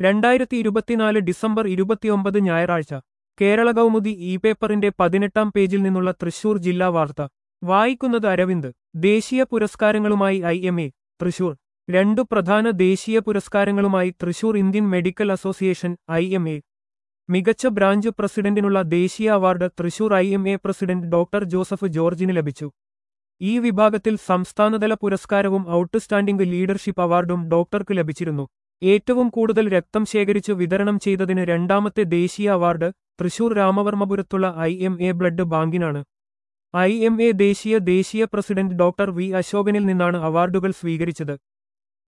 രണ്ടായിരത്തി ഇരുപത്തിനാല് ഡിസംബർ ഇരുപത്തിയൊമ്പത് ഞായറാഴ്ച കേരള കൗമുദി ഇ പേപ്പറിന്റെ പതിനെട്ടാം പേജിൽ നിന്നുള്ള തൃശൂർ ജില്ലാ വാർത്ത വായിക്കുന്നത് അരവിന്ദ് ദേശീയ പുരസ്കാരങ്ങളുമായി ഐ എം എ തൃശൂർ രണ്ടു പ്രധാന ദേശീയ പുരസ്കാരങ്ങളുമായി Thrissur Indian medical association I M A മികച്ച ബ്രാഞ്ച് പ്രസിഡന്റിനുള്ള ദേശീയ award Thrissur I M A president doctor Joseph ജോർജിന് ലഭിച്ചു ഈ വിഭാഗത്തിൽ സംസ്ഥാനതല പുരസ്കാരവും ഔട്ട്സ്റ്റാൻഡിംഗ് ലീഡർഷിപ്പ് അവാർഡും ഡോക്ടർക്ക് ലഭിച്ചിരുന്നു ഏറ്റവും കൂടുതൽ രക്തം ശേഖരിച്ചു വിതരണം ചെയ്തതിന് രണ്ടാമത്തെ ദേശീയ അവാർഡ് തൃശൂർ രാമവർമ്മപുരത്തുള്ള ഐ എം എ ബ്ലഡ് ബാങ്കിനാണ് ഐ എം എ ദേശീയ ദേശീയ പ്രസിഡന്റ് ഡോക്ടർ വി അശോകനിൽ നിന്നാണ് അവാർഡുകൾ സ്വീകരിച്ചത്